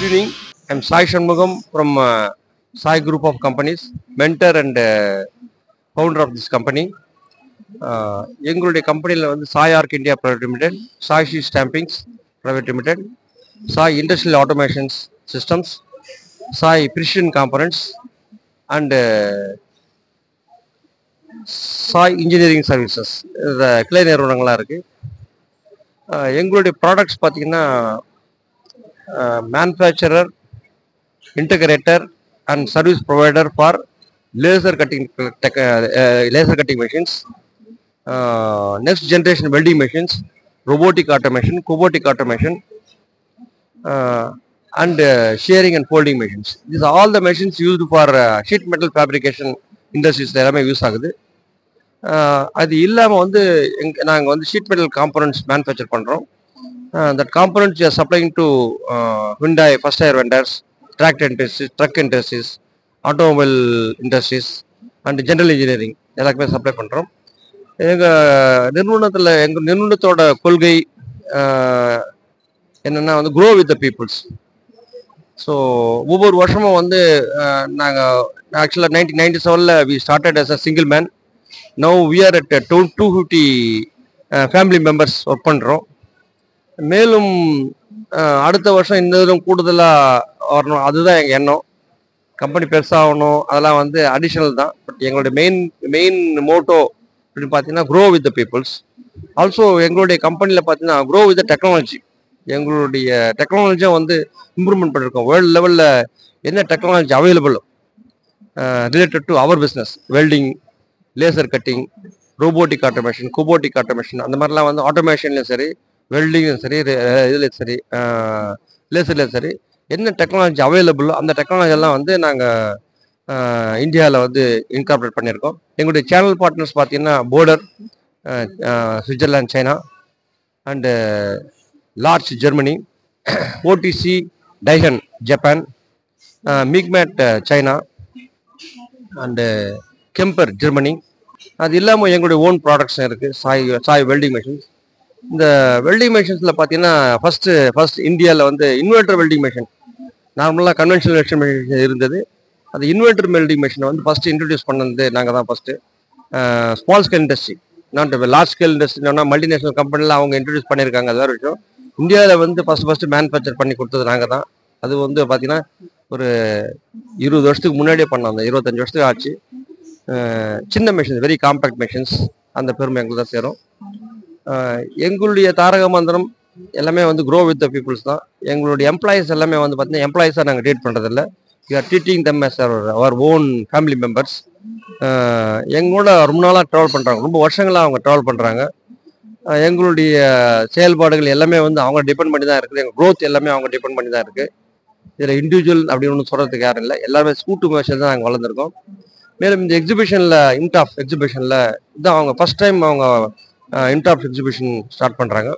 evening. I'm Sai Shanmugam from uh, Sai Group of Companies, mentor and uh, founder of this company. Uh, எங்களுடைய கம்பெனியில் வந்து Sai arc India private limited Sai sheet stampings private limited Sai industrial automations systems Sai precision components and Sai engineering services இந்த கிளை நிறுவனங்களாக இருக்குது எங்களுடைய products பார்த்தீங்கன்னா manufacturer integrator and service provider for laser cutting tech, uh, laser cutting machines, uh, next generation welding machines, robotic automation, cobotic automation, uh, and uh, shearing and folding machines. These are all the machines used for uh, sheet metal fabrication industries எல்லாமே use ஆகுது Uh, அது இல்லாமல் வந்து எங் நாங்கள் வந்து sheet metal components manufacture பண்ணுறோம் that components are supplying to Hyundai first tier vendors tractor industries truck industries automobile industries and general engineering எல்லாருக்குமே சப்ளை பண்ணுறோம் எங்கள் நிறுவனத்தில் எங்கள் நிறுவனத்தோட கொள்கை ஆஹ், என்னன்னா வந்து grow with the peoples so ஒவ்வொரு வருஷமும் வந்து நாங்கள் ஆக்சுவலாக நைன்டீன் நைன்டி செவனில் we started as a single man now we are at two two fifty family members work பண்ணுறோம் மேலும் அஹ், அடுத்த வருஷம் இன்னும் கூடுதலாக வரணும் அதுதான் எங்கள் எண்ணம் கம்பெனி பெருசாகணும் அதெல்லாம் வந்து அடிஷனல் தான் பட் எங்களுடைய மெயின் மெயின் மோட்டோ அப்படின்னு பார்த்தீங்கன்னா grow with the peoples also எங்களுடைய கம்பெனியில் பார்த்தீங்கன்னா க்ரோ வித் டெக்னாலஜி எங்களுடைய டெக்னாலஜியும் வந்து இம்ப்ரூவ்மெண்ட் பண்ணியிருக்கோம் வேர்ல்டு லெவலில் என்ன technology available related to our business welding laser cutting robotic automation cobotic automation அந்த மாதிரிலாம் வந்து ஆட்டோமேஷன்லையும் சரி வெல்டிங்லையும் சரி இதுலையும் சரி லேசர்லையும் சரி என்ன டெக்னாலஜி அவைலபிளோ அந்த டெக்னாலஜி எல்லாம் வந்து நாங்கள் இந்தியாவில் வந்து இன்கார்பரேட் பண்ணியிருக்கோம் எங்களுடைய சேனல் பார்ட்னர்ஸ் பார்த்தீங்கன்னா Porter Switzerland China and Lorch Germany OTC Daihen Japan Migmate China and Kemper Germany அது இல்லாமல் எங்களுடைய ஓன் ப்ராடக்ட்ஸ் இருக்குது சாய் சாய் வெல்டிங் மிஷின்ஸ் இந்த வெல்டிங் மிஷின்ஸில் பார்த்தீங்கன்னா ஃபஸ்ட்டு ஃபர்ஸ்ட் இந்தியாவில் வந்து இன்வெர்டர் வெல்டிங் மிஷின் நார்மலாக கன்வென்ஷனல் வெல்டிங் மிஷின் இருந்தது அது இன்வெர்டர் வெல்டிங் மிஷினை வந்து ஃபஸ்ட்டு இன்ட்ரடியூஸ் பண்ணது நாங்கள் தான் first small scale industry not large scale இண்டஸ்ட்ரினா மல்டிநேஷனல் கம்பெனியில் அவங்க இன்ட்ரடியூஸ் பண்ணியிருக்காங்க அது வேறு விஷயம் இந்தியாவில் வந்து ஃபஸ்ட்டு ஃபஸ்ட்டு மேனுஃபேக்சர் பண்ணி கொடுத்தது நாங்கள் தான் அது வந்து பார்த்தீங்கன்னா ஒரு இருபது வருஷத்துக்கு முன்னாடியே பண்ணோம் அந்த இருபத்தஞ்சு வருஷத்துக்கு ஆச்சு அஹ் சின்ன மிஷின்ஸ் வெரி காம்பேக்ட் மிஷின்ஸ் அந்த பெருமை எங்களுக்கு தான் சேரும் அஹ் எங்களுடைய தாரக மந்திரம் எல்லாமே வந்து க்ரோ வித் த பீப்புள்ஸ் தான் எங்களுடைய எம்ப்ளாயிஸ் எல்லாமே வந்து பார்த்தீங்கன்னா எம்ப்ளாயிஸாக நாங்கள் ட்ரீட் பண்ணுறதில்ல you are treating them as our own family members எங்களோட ரொம்ப நாளாக ட்ராவல் பண்ணுறாங்க ரொம்ப வருஷங்களாக அவங்க ட்ராவல் பண்ணுறாங்க எங்களுடைய செயல்பாடுகள் எல்லாமே வந்து அவங்க டிபெண்ட் பண்ணி தான் இருக்குது எங்கள் க்ரோத் எல்லாமே அவங்க டிபெண்ட் பண்ணி தான் இருக்குது இதில் இண்டிவிஜுவல் அப்படின்னு ஒன்று சொல்கிறதுக்கு யாரும் இல்லை எல்லாருமே ஸ்கூட்டு மேஷன் தான் நாங்கள் வளர்ந்துருக்கோம் மேலும் இந்த எக்ஸிபிஷனில் இன்டாஃப் எக்ஸிபிஷனில் இதான் அவங்க ஃபர்ஸ்ட் டைம் அவங்க இன்டாஃப் எக்ஸிபிஷன் ஸ்டார்ட் பண்ணுறாங்க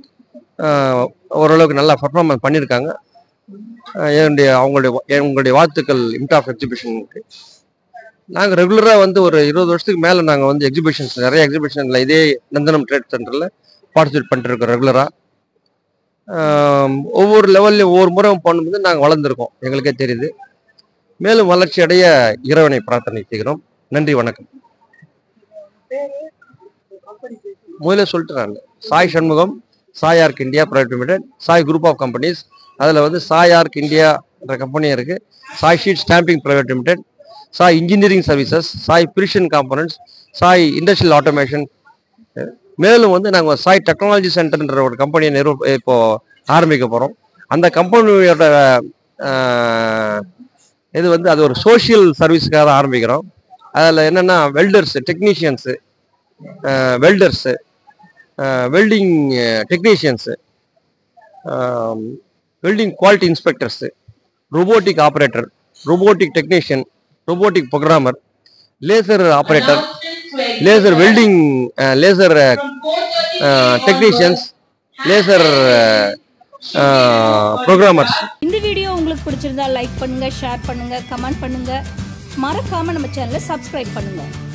ஓரளவுக்கு நல்லா பர்ஃபார்மன்ஸ் பண்ணியிருக்காங்க அஹ் என்னுடைய அவங்களுடைய வா- எங்களுடைய வாழ்த்துக்கள் இன்டாஃப் எக்ஸிபிஷனுக்கு நாங்கள் ரெகுலராக வந்து ஒரு இருபது வருஷத்துக்கு மேலே நாங்கள் வந்து எக்ஸிபிஷன்ஸ் நிறைய எக்ஸிபிஷனில் இதே நந்தனம் ட்ரேட் சென்டரில் பார்ட்டிசிபேட் பண்ணிட்டுருக்கோம் ரெகுலராக ஒவ்வொரு லெவல்லையும் ஒவ்வொரு முறை பண்ணும்போது நாங்கள் வளர்ந்துருக்கோம் எங்களுக்கே தெரியுது மேலும் வளர்ச்சி அடைய இறைவனை பிரார்த்தனை செய்கிறோம் நன்றி வணக்கம் முதல்ல சொல்லிட்டு நான் Sai Shanmugam Sai arc India private limited Sai group of companies அதில் வந்து சாய் ஆர்க் இந்தியான்ற கம்பெனி இருக்கு Sai sheet stamping private limited Sai engineering services Sai precision components Sai industrial automation மேலும் வந்து நாங்கள் சாய் டெக்னாலஜி சென்டர்ன்ற ஒரு கம்பெனியை நிறுவ இப்போ ஆரம்பிக்க போகிறோம் அந்த கம்பெனியோட இது வந்து அது ஒரு சோஷியல் சர்வீஸுக்காக தான் ஆரம்பிக்கிறோம் அதில் என்னென்னா welders technicians welders welding technicians welding quality inspectors robotic operator robotic technician robotic programmer laser operator laser welding laser technicians laser programmers இந்த வீடியோ உங்களுக்கு பிடிச்சிருந்தா லைக் பண்ணுங்க ஷேர் பண்ணுங்க கமெண்ட் பண்ணுங்க மறக்காம நம்ம சேனலை சப்ஸ்கிரைப் பண்ணுங்க